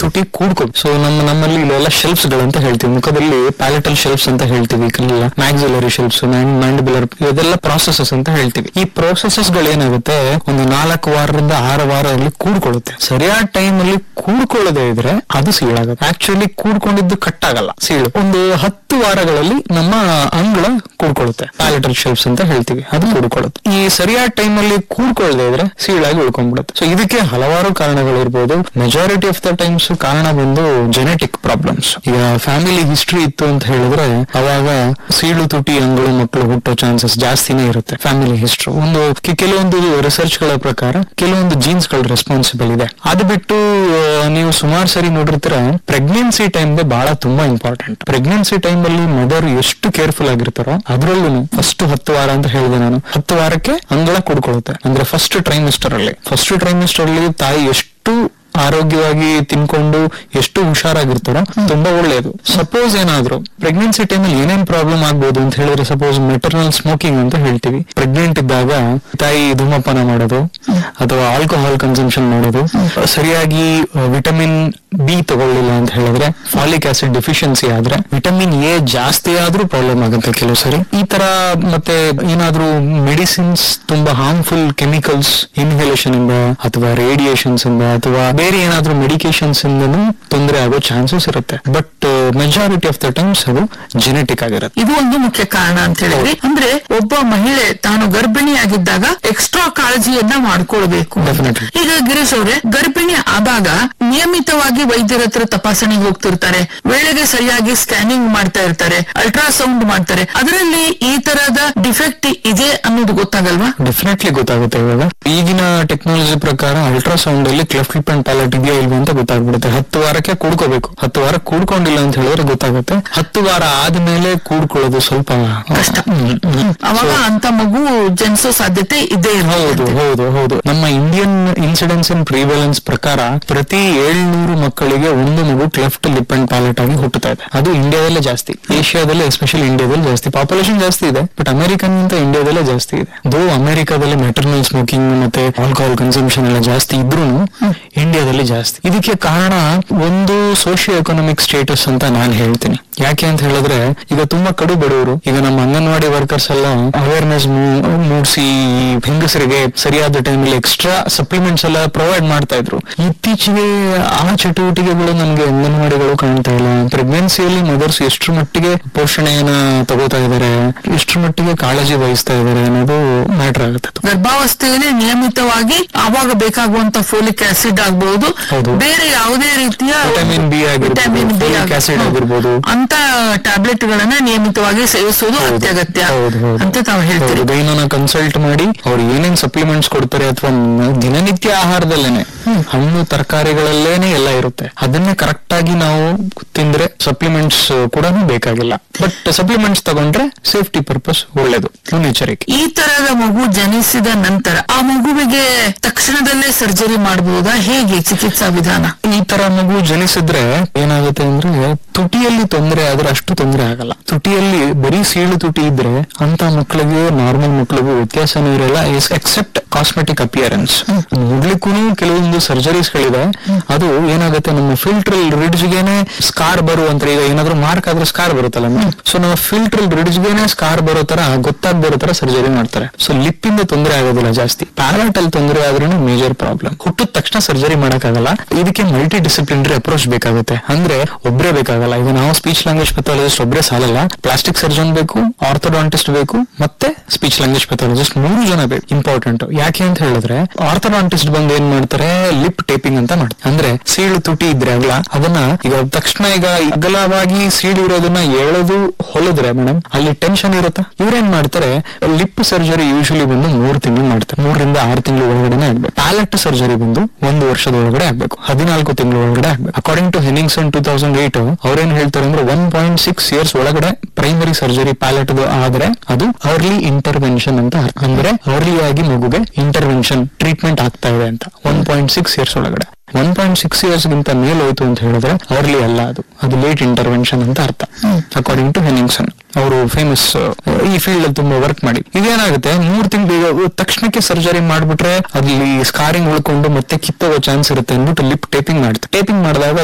ತುಟಿ ಕೂಡ್ಕೊ ಸೊ ನಮ್ಮ ನಮ್ಮಲ್ಲಿ ಇಲ್ಲೆಲ್ಲ ಶೆಲ್ಫ್ಸ್ ಗಳಂತ ಹೇಳ್ತೀವಿ ಮುಖದಲ್ಲಿ ಪ್ಯಾಲೆಟಲ್ ಶೆಲ್ಫ್ಸ್ ಅಂತ ಹೇಳ್ತೀವಿ ಮ್ಯಾಕ್ಸಿಲರಿ ಶೆಲ್ಫ್ಸ್ ಮ್ಯಾಂಡಿಬುಲರ್ ಇದೆಲ್ಲ ಪ್ರಾಸೆಸಸ್ ಅಂತ ಹೇಳ್ತೀವಿ ಈ ಪ್ರೊಸೆಸಸ್ ಗಳೇನಾಗುತ್ತೆ ಒಂದು ನಾಲ್ಕು ವಾರದಿಂದ ಆರು ವಾರದಲ್ಲಿ ಕೂಡ್ಕೊಳ್ಳುತ್ತೆ ಸರಿಯಾದ ಟೈಮ್ ಅಲ್ಲಿ ಕೂಡ್ಕೊಳ್ಳದೆ ಇದ್ರೆ ಅದು ಸೀಳಾಗುತ್ತೆ ಆಕ್ಚುಲಿ ಕೂಡ್ಕೊಂಡಿದ್ದು ಕಟ್ ಆಗಲ್ಲ ಸೀಳು ಒಂದು ಹತ್ತು ವಾರಗಳಲ್ಲಿ ನಮ್ಮ ಅಂಗಳ ಕೂಡ್ಕೊಳ್ಳುತ್ತೆ ಪ್ಯಾಲೆಟಲ್ ಶೆಲ್ಫ್ಸ್ ಅಂತ ಹೇಳ್ತೀವಿ ಅದು ಕೂಡ್ಕೊಳ್ಳುತ್ತೆ ಈ ಸರಿಯಾದ ಟೈಮ್ ಅಲ್ಲಿ ಕೂಡ್ಕೊಳ್ಳದೆ ಇದ್ರೆ ಸೀಳಾಗಿ ಉಳ್ಕೊಂಡ್ಬಿಡುತ್ತೆ ಸೊ ಇದಕ್ಕೆ ಹಲವಾರು ಕಾರಣಗಳಿರ್ಬೋದು ಮೆಜಾರಿಟಿ ಆಫ್ ದ ಟೈಮ್ಸ್ ಕಾರಣ ಬಂದು ಜೆನೆಟಿಕ್ ಪ್ರಾಬ್ಲಮ್ಸ್ ಈಗ ಫ್ಯಾಮಿಲಿ ಹಿಸ್ಟ್ರಿ ಇತ್ತು ಅಂತ ಹೇಳಿದ್ರೆ ಅವಾಗ ಸೀಳು ತುಟಿ ಅಂಗಳು ಮಕ್ಕಳು ಹುಟ್ಟೋ ಚಾನ್ಸಸ್ ಜಾಸ್ತಿನೇ ಇರುತ್ತೆ ಫ್ಯಾಮಿಲಿ ಹಿಸ್ಟ್ರಿ ಒಂದು ಕೆ- ಕೆಲವೊಂದು ರಿಸರ್ಚ್ ಗಳ ಪ್ರಕಾರ ಕೆಲವೊಂದು ಜೀನ್ಸ್ ಗಳು ರೆಸ್ಪಾನ್ಸಿಬಲ್ ಇದೆ ಅದು ಬಿಟ್ಟು ಆ, ನೀವು ಸುಮಾರು ಸರಿ ನೋಡಿರ್ತೀರ ಪ್ರೆಗ್ನೆನ್ಸಿ ಟೈಮ್ಗೆ ಬಹಳ ತುಂಬಾ ಇಂಪಾರ್ಟೆಂಟ್ ಪ್ರೆಗ್ನೆನ್ಸಿ ಟೈಮ್ ಅಲ್ಲಿ ಮದರ್ ಎಷ್ಟು ಕೇರ್ಫುಲ್ ಆಗಿರ್ತಾರೋ ಅದ್ರಲ್ಲೂ ಫಸ್ಟ್ ಹತ್ತು ವಾರ ಅಂತ ಹೇಳಿದೆ ನಾನು ಹತ್ತು ವಾರಕ್ಕೆ ಅಂಗಳ ಕುಡ್ಕೊಳ್ಳುತ್ತೆ ಅಂದ್ರೆ ಫಸ್ಟ್ ಟ್ರೈಮಿಸ್ಟರ್ ಅಲ್ಲಿ ಫಸ್ಟ್ ಟ್ರೈಮಿಸ್ಟರ್ ಅಲ್ಲಿ ತಾಯಿ ಎಷ್ಟು ಆರೋಗ್ಯವಾಗಿ ತಿನ್ಕೊಂಡು ಎಷ್ಟು ಹುಷಾರಾಗಿರ್ತಾರೋ ತುಂಬಾ ಒಳ್ಳೆಯದು ಸಪೋಸ್ ಏನಾದ್ರು ಪ್ರೆಗ್ನೆನ್ಸಿ ಟೈಮಲ್ಲಿ ಏನೇನ್ ಪ್ರಾಬ್ಲಮ್ ಆಗ್ಬೋದು ಅಂತ ಹೇಳಿದ್ರೆ ಸಪೋಸ್ ಮೆಟರ್ನಲ್ ಸ್ಮೋಕಿಂಗ್ ಅಂತ ಹೇಳ್ತೀವಿ ಪ್ರೆಗ್ನೆಂಟ್ ಇದ್ದಾಗ ತಾಯಿ ಧೂಮಪಾನ ಮಾಡೋದು ಅಥವಾ ಆಲ್ಕೋಹಾಲ್ ಕನ್ಸಂಪ್ಷನ್ ಮಾಡೋದು ಸರಿಯಾಗಿ ವಿಟಮಿನ್ ಬಿ ತಗೊಳ್ಳಿಲ್ಲ ಅಂತ ಹೇಳಿದ್ರೆ ಫಾಲಿಕ್ ಆಸಿಡ್ ಡೆಫಿಷಿಯನ್ಸಿ ಆದ್ರೆ ವಿಟಮಿನ್ ಎ ಜಾಸ್ತಿ ಆದ್ರೂ ಪ್ರಾಬ್ಲಮ್ ಆಗುತ್ತೆ ಕೆಲವು ಸರಿ ಈ ತರ ಮತ್ತೆ ಏನಾದ್ರೂ ಮೆಡಿಸಿನ್ಸ್ ತುಂಬಾ ಹಾರ್ಮ್ಫುಲ್ ಕೆಮಿಕಲ್ಸ್ ಇನ್ಹೇಲೇಷನ್ ಇಂದ ಅಥವಾ ರೇಡಿಯೇಷನ್ಸ್ ಇಂದ ಅಥವಾ ಬೇರೆ ಏನಾದ್ರೂ ಮೆಡಿಕೇಶನ್ಸ್ ಇಂದನೂ ತೊಂದರೆ ಆಗೋ ಚಾನ್ಸಸ್ ಇರುತ್ತೆ but majority of the times ಅದು ಜೆನೆಟಿಕ್ ಆಗಿರುತ್ತೆ ಇದು ಒಂದು ಮುಖ್ಯ ಕಾರಣ ಅಂತ ಹೇಳಿದ್ರಿ ಅಂದ್ರೆ ಒಬ್ಬ ಮಹಿಳೆ ತಾನು ಗರ್ಭಿಣಿ ಆಗಿದ್ದಾಗ ಎಕ್ಸ್ಟ್ರಾ ಕಾಳಜಿಯನ್ನ ಮಾಡ್ಕೊಳ್ಬೇಕು Definitely. ಈಗ ಗಿರೀಶ್ ಅವರೇ ಗರ್ಭಿಣಿ ಆದಾಗ ನಿಯಮಿತವಾಗಿ ವೈದ್ಯರ ಹತ್ರ ತಪಾಸಣೆಗೆ ಹೋಗ್ತಿರ್ತಾರೆ ವೇಳೆಗೆ ಸರಿಯಾಗಿ ಸ್ಕ್ಯಾನಿಂಗ್ ಮಾಡ್ತಾ ಇರ್ತಾರೆ ಅಲ್ಟ್ರಾಸೌಂಡ್ ಮಾಡ್ತಾರೆ ಅದರಲ್ಲಿ ಈ ತರದ ಡಿಫೆಕ್ಟ್ ಇದೆ ಅನ್ನೋದು ಗೊತ್ತಾಗಲ್ವಾ ಡೆಫಿನೆಟ್ಲಿ ಗೊತ್ತಾಗುತ್ತೆ ಇವಾಗ ಈಗಿನ ಟೆಕ್ನಾಲಜಿ ಪ್ರಕಾರ ಅಲ್ಟ್ರಾಸೌಂಡ್ ಅಲ್ಲಿ ಕ್ಲೆಫ್ಟ್ ಲಿಪ್ ಅಂಡ್ ಪ್ಯಾಲೆಟ್ ಇದೆಯಾ ಇಲ್ವಾ ಅಂತ ಗೊತ್ತಾಗ್ಬಿಡುತ್ತೆ ಹತ್ತು ವಾರಕ್ಕೆ ಕೂಡ್ಕೋಬೇಕು ಹತ್ತು ವಾರ ಕೂಡ್ಕೊಂಡಿಲ್ಲ ಅಂತ ಹೇಳಿದ್ರೆ ಗೊತ್ತಾಗುತ್ತೆ ಹತ್ತು ವಾರ ಆದ್ಮೇಲೆ ಕೂಡ್ಕೊಳ್ಳೋದು ಸ್ವಲ್ಪ ಕಷ್ಟ. ಹ್ಮ್, ಹ್ಮ್. ಅವಾಗ So, ಅಂತ ಮಗು ಜನಿಸೋ ಸಾಧ್ಯತೆ ಇದೇ ಹೌದು ಇರುತ್ತೆ ಹೌದು ಹೌದು ನಮ್ಮ ಇಂಡಿಯನ್ ಇನ್ಸಿಡೆನ್ಸ್ ಅಂಡ್ ಪ್ರಿವೆಲೆನ್ಸ್ ಪ್ರಕಾರ ಪ್ರತಿ ಏಳ್ನೂರು ಮಕ್ಕಳಿಗೆ ಒಂದು ಮಗು ಕ್ಲೆಫ್ಟ್ ಲಿಪ್ ಅಂಡ್ ಪ್ಯಾಲೆಟ್ ಆಗಿ ಹುಟ್ಟುತ್ತಾ ಇದೆ ಅದು ಇಂಡಿಯಾದಲ್ಲೇ ಜಾಸ್ತಿ ಏಷ್ಯಾದಲ್ಲಿ ಎಸ್ಪೆಷಲಿ ಇಂಡಿಯಾದಲ್ಲಿ ಜಾಸ್ತಿ ಪಾಪ್ಯುಲೇಷನ್ ಜಾಸ್ತಿ ಇದೆ ಬಟ್ ಅಮೆರಿಕನ್ ಅಂತ ಇಂಡಿಯಾದಲ್ಲೇ ಜಾಸ್ತಿ ಇದೆ ದೋ ಅಮೆರಿಕಾದಲ್ಲಿ ಮೆಟರ್ನಲ್ ಸ್ಮೋಕಿಂಗ್ ಮತ್ತೆ ಆಲ್ಕೋಹಾಲ್ ಕನ್ಸಂಪ್ಷನ್ ಎಲ್ಲ ಜಾಸ್ತಿ ಇದ್ರೂ ಇಂಡಿಯಾದಲ್ಲಿ ಜಾಸ್ತಿ ಇದಕ್ಕೆ ಕಾರಣ ಒಂದು ಸೋಶಿಯೋ ಎಕನಾಮಿಕ್ ಸ್ಟೇಟಸ್ ಅಂತ ನಾನು ಹೇಳ್ತೀನಿ ಯಾಕೆ ಅಂತ ಹೇಳಿದ್ರೆ ಈಗ ತುಂಬಾ ಕಡು ಬಡವರು ಈಗ ನಮ್ಮ ಅಂಗನವಾಡಿ ವರ್ಕರ್ಸ್ ಎಲ್ಲ ಅವೇರ್ನೆಸ್ ಮೂಡಿಸಿ ಹೆಂಗಸರಿಗೆ ಸರಿಯಾದ ಟೈಮಲ್ಲಿ ಎಕ್ಸ್ಟ್ರಾ ಸಪ್ಲಿಮೆಂಟ್ಸ್ ಎಲ್ಲ ಪ್ರೊವೈಡ್ ಮಾಡ್ತಾ ಇದ್ರು ಇತ್ತೀಚೆಗೆ ಆ ಚಟುವಟಿಕೆಗಳು ನಮ್ಗೆ ಅಂಗನವಾಡಿಗಳು ಕಾಣ್ತಾ ಇಲ್ಲ ಪ್ರೆಗ್ನೆನ್ಸಿಯಲ್ಲಿ ಮದರ್ಸ್ ಎಷ್ಟರ ಮಟ್ಟಿಗೆ ಪೋಷಣೆಯನ್ನ ತಗೋತಾ ಇದಾರೆ ಎಷ್ಟರ ಮಟ್ಟಿಗೆ ಕಾಳಜಿ ವಹಿಸ್ತಾ ಇದಾರೆ ಅನ್ನೋದು ಮ್ಯಾಟರ್ ಆಗುತ್ತೆ ಅದು. ಗರ್ಭಾವಸ್ಥೆಯಲ್ಲಿ ನಿಯಮಿತವಾಗಿ ಆವಾಗ ಬೇಕಾಗುವಂತ ಫೋಲಿಕ್ ಆಸಿಡ್ ಆಗ್ಬಹುದು ಹೌದು. ಬೇರೆ ಯಾವುದೇ ರೀತಿಯ ವಿಟಮಿನ್ ಬಿ ಆಗಿರ್ಬೋದು, ವಿಟಮಿನ್ ಬಿ folic acid ಆಗಿರ್ಬೋದು. ಅಂತ ಟ್ಯಾಬ್ಲೆಟ್ ಗಳನ್ನ ನಿಯಮಿತವಾಗಿ ಸೇವಿಸುವುದು ಹೌದು. ಅತ್ಯಗತ್ಯ ಹೌದು, ಹೌದು. ಅಂತ ತಾವು ಹೇಳ್ತೀರಿ ಹೌದು, ಗೈನನ ಕನ್ಸಲ್ಟ್ ಮಾಡಿ ಅವ್ರು ಏನೇನ್ ಸಪ್ಲಿಮೆಂಟ್ಸ್ ಕೊಡ್ತಾರೆ ಅಥವಾ ದಿನನಿತ್ಯ ಆಹಾರದಲ್ಲೇನೆ ಹಣ್ಣು ತರಕಾರಿಗಳಲ್ಲೇನೆ ಎಲ್ಲ ಇರುತ್ತೆ ಅದನ್ನೇ ಕರೆಕ್ಟ್ ಆಗಿ ನಾವು ತಿಂದ್ರೆ ಸಪ್ಲಿಮೆಂಟ್ಸ್ ಕೂಡ ಬೇಕಾಗಿಲ್ಲ ಬಟ್ ಸಪ್ಲಿಮೆಂಟ್ಸ್ ತಗೊಂಡ್ರೆ ಸೇಫ್ಟಿ ಪರ್ಪಸ್ ಒಳ್ಳೇದು ಮುನ್ನೆಚ್ಚರಿಕೆ ಈ ತರದ ಮಗು ಜನಿಸಿದ ನಂತರ ಆ ಮಗುವಿಗೆ ತಕ್ಷಣದಲ್ಲೇ ಸರ್ಜರಿ ಮಾಡಬಹುದಾ ಹೇಗೆ ಚಿಕಿತ್ಸಾ ವಿಧಾನ ಈ ತರ ಮಗು ಜನಿಸಿದ್ರೆ ಏನಾಗುತ್ತೆ ಅಂದ್ರೆ ತುಟಿಯಲ್ಲಿ ತೊಂದರೆ ಆದ್ರೆ ಅಷ್ಟು ತೊಂದರೆ ಆಗಲ್ಲ ತುಟಿಯಲ್ಲಿ ಬರೀ ಸೀಳು ತುಟಿ ಇದ್ರೆ ಅಂತ ಮಕ್ಕಳಿಗೆ ನಾರ್ಮಲ್ ಮಕ್ಕಳಿಗೂ ವ್ಯತ್ಯಾಸನೂ ಇರಲ್ಲ ಎಕ್ಸೆಪ್ಟ್ ಕಾಸ್ಮೆಟಿಕ್ ಅಪಿಯರೆನ್ಸ್ ನೋಡ್ಲಿಕ್ಕೂ ಕೆಲವೊಂದು ಸರ್ಜರೀಸ್ ಗಳಿದೆ ಅದು ಏನಾಗುತ್ತೆ ನಮ್ಮ ಫಿಲ್ಟ್ರಲ್ ರಿಡ್ಜ್ ಗೆನೆ ಸ್ಕಾರ್ ಬರುವಂತ ಈಗ ಏನಾದ್ರೂ ಮಾರ್ಕ್ ಆದ್ರೆ ಸ್ಕಾರ್ ಬರುತ್ತಲ್ಲ ಸೊ ನಮ್ಮ ಫಿಲ್ಟ್ರಲ್ ರಿಡ್ಜ್ ಗೆನೆ ಸ್ಕಾರ್ ಬರೋ ತರ ಗೊತ್ತಾಗ್ ಬರೋ ತರ ಸರ್ಜರಿ ಮಾಡ್ತಾರೆ ಸೊ ಲಿಪ್ ಇಂದ ತೊಂದರೆ ಆಗೋದಿಲ್ಲ ಜಾಸ್ತಿ ಪ್ಯಾಲೆಟ್ ಅಲ್ಲಿ ತೊಂದರೆ ಆದ್ರೂ ಮೇಜರ್ ಪ್ರಾಬ್ಲಮ್ ಹುಟ್ಟಿದ ತಕ್ಷಣ ಸರ್ಜರಿ ಮಾಡಕ್ಕಾಗಲ್ಲ ಇದಕ್ಕೆ ಮಲ್ಟಿ ಡಿಸಿಪ್ಲಿನರಿ ಅಪ್ರೋಚ್ ಬೇಕಾಗುತ್ತೆ ಅಂದ್ರೆ ಒಬ್ರೇ ಬೇಕಾಗಲ್ಲ ಈಗ ನಾವು ಸ್ಪೀಚ್ ಲ್ಯಾಂಗ್ವೇಜ್ ಪೆಥಾಲಜಿಸ್ಟ್ ಒಬ್ರೇ ಸಾಲಲ್ಲ ಪ್ಲಾಸ್ಟಿಕ್ ಸರ್ಜನ್ ಬೇಕು ಆರ್ಥೋಡಾಂಟಿಸ್ಟ್ ಬೇಕು ಮತ್ತೆ ಸ್ಪೀಚ್ ಲ್ಯಾಂಗ್ವೇಜ್ ಪೆಥಾಲಜಿಸ್ಟ್ ಮೂರು ಜನ ಬೇಕು ಇಂಪಾರ್ಟೆಂಟ್ ಯಾಕೆ ಅಂತ ಹೇಳಿದ್ರೆ ಆರ್ಥೋಡಾಂಟಿಸ್ಟ್ ಬಂದು ಏನ್ ಮಾಡ್ತಾರೆ ಲಿಪ್ ಟೇಪಿಂಗ್ ಅಂತ ಮಾಡ್ತಾರೆ ಅಂದ್ರೆ ಸೀಳು ತುಟಿ ಇದ್ರೆ ಅಗಲ ಅದನ್ನ ಈಗ ತಕ್ಷಣ ಈಗ ಅಗಲವಾಗಿ ಸೀಳು ಇರೋದನ್ನ ಎಳೆದು ಹೊಲಿದ್ರೆ ಮೇಡಮ್ ಅಲ್ಲಿ ಟೆನ್ಷನ್ ಇರುತ್ತಾ ಇವ್ರೇನ್ ಮಾಡ್ತಾರೆ ಲಿಪ್ ಸರ್ಜರಿ ಯೂಶಲಿ ಬಂದು ಮೂರ್ ತಿಂಗಳು ಮಾಡ್ತಾರೆ ಮೂರರಿಂದ ಆರು ತಿಂಗಳು ಒಳಗಡೆನೆ ಆಗ್ಬೇಕು ಪ್ಯಾಲೆಟ್ ಸರ್ಜರಿ ಬಂದು ಒಂದು ವರ್ಷದ ಒಳಗಡೆ ಆಗ್ಬೇಕು ಹದಿನಾಲ್ಕು ತಿಂಗಳ ಒಳಗಡೆ ಆಗ್ಬೇಕು according to Henningsson two thousand eight ಅವ್ರೇನ್ ಹೇಳ್ತಾರೆ ಅಂದ್ರೆ ಒನ್ ಪಾಯಿಂಟ್ ಸಿಕ್ಸ್ ಇಯರ್ಸ್ ಒಳಗಡೆ ಪ್ರೈಮರಿ ಸರ್ಜರಿ ಪ್ಯಾಲೆಟ್ ಆದ್ರೆ ಅದು ಅರ್ಲಿ ಇಂಟರ್ವೆನ್ಷನ್ ಅಂತ ಅರ್ಥ. ಅಂದ್ರೆ ಅರ್ಲಿ ಆಗಿ ಮಗುಗೆ ಇಂಟರ್ವೆನ್ಷನ್ ಟ್ರೀಟ್ಮೆಂಟ್ ಆಗ್ತಾ ಇದೆ ಅಂತ ಒನ್ ಪಾಯಿಂಟ್ ಸಿಕ್ಸ್ ಇಯರ್ಸ್ ಒಳಗಡೆ ಒನ್ ಪಾಯಿಂಟ್ ಸಿಕ್ಸ್ ಇಯರ್ಸ್ ಗಿಂತ ಮೇಲ್ ಹೋಯ್ತು ಅಂತ ಹೇಳಿದ್ರೆ ಅರ್ಲಿ ಅಲ್ಲ ಅದು ಅದು ಲೇಟ್ ಇಂಟರ್ವೆನ್ಷನ್ ಅಂತ ಅರ್ಥ ಅಕಾರ್ಡಿಂಗ್ ಟು ಹೆನಿಂಗ್ಸನ್ ಅವರು ಫೇಮಸ್ ಈ ಫೀಲ್ಡ್ ಅಲ್ಲಿ ತುಂಬಾ ವರ್ಕ್ ಮಾಡಿ ಇದೇನಾಗುತ್ತೆ ಮೂರ್ ತಿಂಗಳು ತಕ್ಷಣಕ್ಕೆ ಸರ್ಜರಿ ಮಾಡ್ಬಿಟ್ರೆ ಅಲ್ಲಿ ಸ್ಕಾರಿಂಗ್ ಉಳ್ಕೊಂಡು ಮತ್ತೆ ಕಿತ್ತೋಗೋ ಚಾನ್ಸ್ ಇರುತ್ತೆ ಅಂದ್ಬಿಟ್ಟು ಲಿಪ್ ಟೇಪಿಂಗ್ ಮಾಡ್ತಾರೆ ಟೇಪಿಂಗ್ ಮಾಡಿದಾಗ